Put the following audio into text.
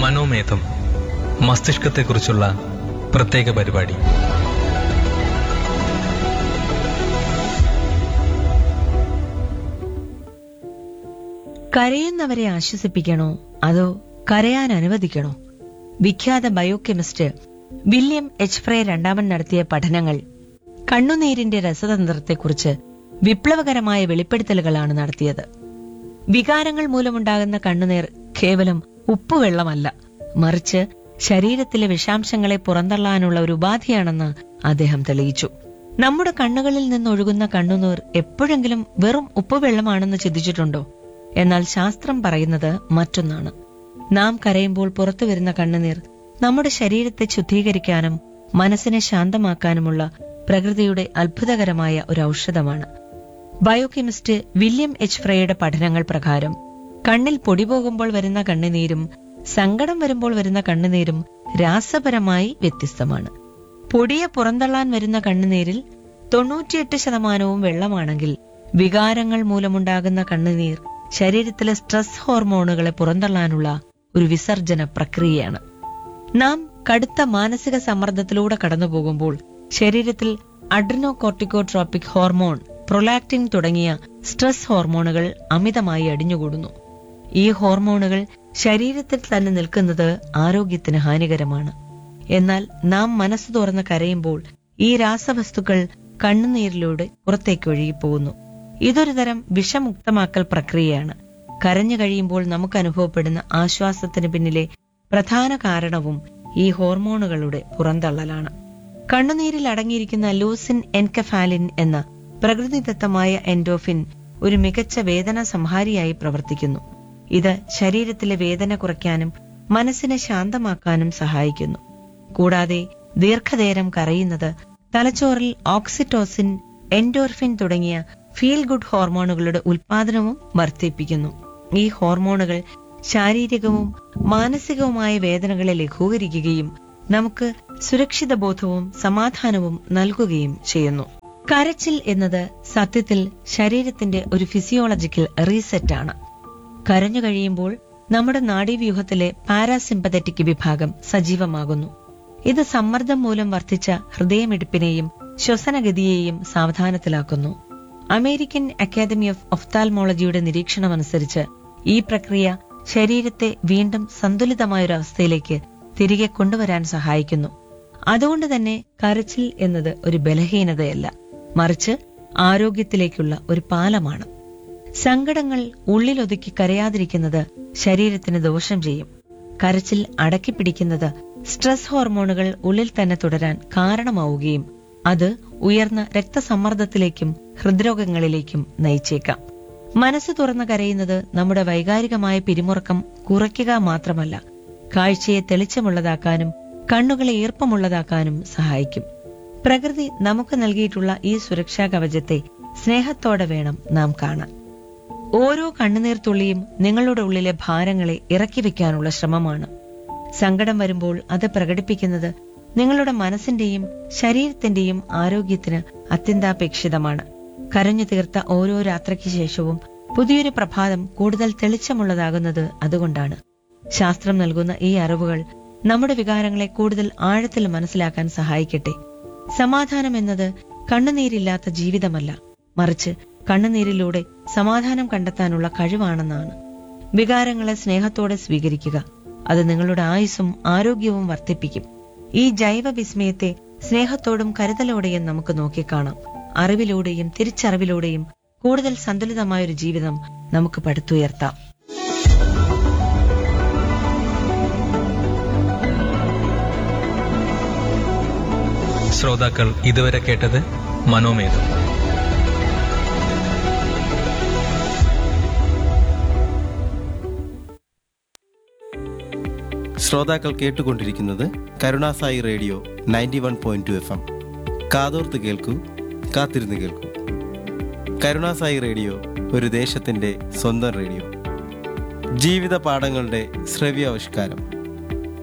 മനോമേധം മസ്തിഷ്കത്തെക്കുറിച്ചുള്ള പ്രത്യേക പരിപാടി കരയുന്നവരെ ആശ്വസിപ്പിക്കണോ അതോ കരയാൻ അനുവദിക്കണോ വിഖ്യാത ബയോകെമിസ്റ്റ് വില്യം എച്ച് ഫ്രേ രണ്ടാമൻ നടത്തിയ പഠനങ്ങൾ കണ്ണുനീരിന്റെ രസതന്ത്രത്തെക്കുറിച്ച് വിപ്ലവകരമായ വെളിപ്പെടുത്തലുകളാണ് നടത്തിയത് വികാരങ്ങൾ മൂലമുണ്ടാകുന്ന കണ്ണുനീർ കേവലം ഉപ്പുവെള്ളമല്ല മറിച്ച് ശരീരത്തിലെ വിഷാംശങ്ങളെ പുറന്തള്ളാനുള്ള ഒരു ഉപാധിയാണെന്ന് അദ്ദേഹം തെളിയിച്ചു നമ്മുടെ കണ്ണുകളിൽ നിന്നൊഴുകുന്ന കണ്ണുനീർ എപ്പോഴെങ്കിലും വെറും ഉപ്പുവെള്ളമാണെന്ന് ചിന്തിച്ചിട്ടുണ്ടോ എന്നാൽ ശാസ്ത്രം പറയുന്നത് മറ്റൊന്നാണ് നാം കരയുമ്പോൾ പുറത്തു വരുന്ന കണ്ണുനീർ നമ്മുടെ ശരീരത്തെ ശുദ്ധീകരിക്കാനും മനസ്സിനെ ശാന്തമാക്കാനുമുള്ള പ്രകൃതിയുടെ അത്ഭുതകരമായ ഒരു ഔഷധമാണ് ബയോകെമിസ്റ്റ് വില്യം എച്ച് ഫ്രേയുടെ പഠനങ്ങൾ പ്രകാരം കണ്ണിൽ പൊടി പോകുമ്പോൾ വരുന്ന കണ്ണുനീരും സങ്കടം വരുമ്പോൾ വരുന്ന കണ്ണുനീരും രാസപരമായി വ്യത്യസ്തമാണ് പൊടിയെ പുറന്തള്ളാൻ വരുന്ന കണ്ണുനീരിൽ തൊണ്ണൂറ്റിയെട്ട് ശതമാനവും വെള്ളമാണെങ്കിൽ വികാരങ്ങൾ മൂലമുണ്ടാകുന്ന കണ്ണുനീർ ശരീരത്തിലെ സ്ട്രെസ് ഹോർമോണുകളെ പുറന്തള്ളാനുള്ള ഒരു വിസർജന പ്രക്രിയയാണ് നാം കടുത്ത മാനസിക സമ്മർദ്ദത്തിലൂടെ കടന്നുപോകുമ്പോൾ ശരീരത്തിൽ അഡ്രിനോകോർട്ടിക്കോട്രോപ്പിക് ഹോർമോൺ പ്രൊലാക്റ്റിൻ തുടങ്ങിയ സ്ട്രെസ് ഹോർമോണുകൾ അമിതമായി അടിഞ്ഞുകൂടുന്നു ഈ ഹോർമോണുകൾ ശരീരത്തിൽ തന്നെ നിൽക്കുന്നത് ആരോഗ്യത്തിന് ഹാനികരമാണ് എന്നാൽ നാം മനസ്സ് തുറന്ന് കരയുമ്പോൾ ഈ രാസവസ്തുക്കൾ കണ്ണുനീരിലൂടെ പുറത്തേക്ക് ഒഴുകിപ്പോകുന്നു ഇതൊരു തരം വിഷമുക്തമാക്കൽ പ്രക്രിയയാണ് കരഞ്ഞു കഴിയുമ്പോൾ നമുക്ക് അനുഭവപ്പെടുന്ന ആശ്വാസത്തിന് പിന്നിലെ പ്രധാന കാരണവും ഈ ഹോർമോണുകളുടെ പുറന്തള്ളലാണ് കണ്ണുനീരിൽ അടങ്ങിയിരിക്കുന്ന ലൂസിൻ എൻകഫാലിൻ എന്ന പ്രകൃതിദത്തമായ എൻഡോഫിൻ ഒരു മികച്ച വേദന സംഹാരിയായി പ്രവർത്തിക്കുന്നു ഇത് ശരീരത്തിലെ വേദന കുറയ്ക്കാനും മനസ്സിനെ ശാന്തമാക്കാനും സഹായിക്കുന്നു കൂടാതെ ദീർഘനേരം കരയുന്നത് തലച്ചോറിൽ ഓക്സിറ്റോസിൻ എൻഡോർഫിൻ തുടങ്ങിയ ഫീൽ ഗുഡ് ഹോർമോണുകളുടെ ഉൽപാദനവും വർദ്ധിപ്പിക്കുന്നു ഈ ഹോർമോണുകൾ ശാരീരികവും മാനസികവുമായ വേദനകളെ ലഘൂകരിക്കുകയും നമുക്ക് സുരക്ഷിത ബോധവും സമാധാനവും നൽകുകയും ചെയ്യുന്നു കരച്ചിൽ എന്നത് സത്യത്തിൽ ശരീരത്തിന്റെ ഒരു ഫിസിയോളജിക്കൽ റീസെറ്റ് ആണ് കരഞ്ഞു കഴിയുമ്പോൾ നമ്മുടെ നാഡീവ്യൂഹത്തിലെ പാരാസിമ്പതറ്റിക് വിഭാഗം സജീവമാകുന്നു ഇത് സമ്മർദ്ദം മൂലം വർദ്ധിച്ച ഹൃദയമിടിപ്പിനെയും ശ്വസനഗതിയെയും സാവധാനത്തിലാക്കുന്നു അമേരിക്കൻ അക്കാദമി ഓഫ് ഒഫ്താൽമോളജിയുടെ നിരീക്ഷണമനുസരിച്ച് ഈ പ്രക്രിയ ശരീരത്തെ വീണ്ടും സന്തുലിതമായ ഒരു അവസ്ഥയിലേക്ക് തിരികെ കൊണ്ടുവരാൻ സഹായിക്കുന്നു അതുകൊണ്ട് തന്നെ കരച്ചിൽ എന്നത് ഒരു ബലഹീനതയല്ല മറിച്ച് ആരോഗ്യത്തിലേക്കുള്ള ഒരു പാലമാണ് സങ്കടങ്ങൾ ഉള്ളിലൊതുക്കി കരയാതിരിക്കുന്നത് ശരീരത്തിന് ദോഷം ചെയ്യും കരച്ചിൽ അടക്കിപ്പിടിക്കുന്നത് സ്ട്രെസ് ഹോർമോണുകൾ ഉള്ളിൽ തന്നെ തുടരാൻ കാരണമാവുകയും അത് ഉയർന്ന രക്തസമ്മർദ്ദത്തിലേക്കും ഹൃദ്രോഗങ്ങളിലേക്കും നയിച്ചേക്കാം മനസ്സ് തുറന്ന് കരയുന്നത് നമ്മുടെ വൈകാരികമായ പിരിമുറക്കം കുറയ്ക്കുക മാത്രമല്ല കാഴ്ചയെ തെളിച്ചമുള്ളതാക്കാനും കണ്ണുകളെ ഈർപ്പമുള്ളതാക്കാനും സഹായിക്കും പ്രകൃതി നമുക്ക് നൽകിയിട്ടുള്ള ഈ സുരക്ഷാ കവചത്തെ സ്നേഹത്തോടെ വേണം നാം കാണാൻ ഓരോ കണ്ണുനീർ തുള്ളിയും നിങ്ങളുടെ ഉള്ളിലെ ഭാരങ്ങളെ ഇറക്കി വെക്കാനുള്ള ശ്രമമാണ് സങ്കടം വരുമ്പോൾ അത് പ്രകടിപ്പിക്കുന്നത് നിങ്ങളുടെ മനസ്സിന്റെയും ശരീരത്തിന്റെയും ആരോഗ്യത്തിന് അത്യന്താപേക്ഷിതമാണ് കരഞ്ഞു തീർത്ത ഓരോ രാത്രിക്ക് ശേഷവും പുതിയൊരു പ്രഭാതം കൂടുതൽ തെളിച്ചമുള്ളതാകുന്നത് അതുകൊണ്ടാണ് ശാസ്ത്രം നൽകുന്ന ഈ അറിവുകൾ നമ്മുടെ വികാരങ്ങളെ കൂടുതൽ ആഴത്തിൽ മനസ്സിലാക്കാൻ സഹായിക്കട്ടെ സമാധാനം എന്നത് കണ്ണുനീരില്ലാത്ത ജീവിതമല്ല മറിച്ച് കണ്ണുനീരിലൂടെ സമാധാനം കണ്ടെത്താനുള്ള കഴിവാണെന്നാണ് വികാരങ്ങളെ സ്നേഹത്തോടെ സ്വീകരിക്കുക അത് നിങ്ങളുടെ ആയുസ്സും ആരോഗ്യവും വർദ്ധിപ്പിക്കും ഈ ജൈവ വിസ്മയത്തെ സ്നേഹത്തോടും കരുതലോടെയും നമുക്ക് നോക്കിക്കാണാം അറിവിലൂടെയും തിരിച്ചറിവിലൂടെയും കൂടുതൽ സന്തുലിതമായ ഒരു ജീവിതം നമുക്ക് പടുത്തുയർത്താം ശ്രോതാക്കൾ ഇതുവരെ കേട്ടത് മനോമേധം ശ്രോതാക്കൾ കേട്ടുകൊണ്ടിരിക്കുന്നത് Karunasai radio ninety one point two F M കാതോർത്ത് കേൾക്കൂ കാത്തിരുന്ന് കേൾക്കൂ കരുണാസായി റേഡിയോ ഒരു ദേശത്തിൻ്റെ സ്വന്തം റേഡിയോ ജീവിത പാഠങ്ങളുടെ ശ്രവ്യാവിഷ്കാരം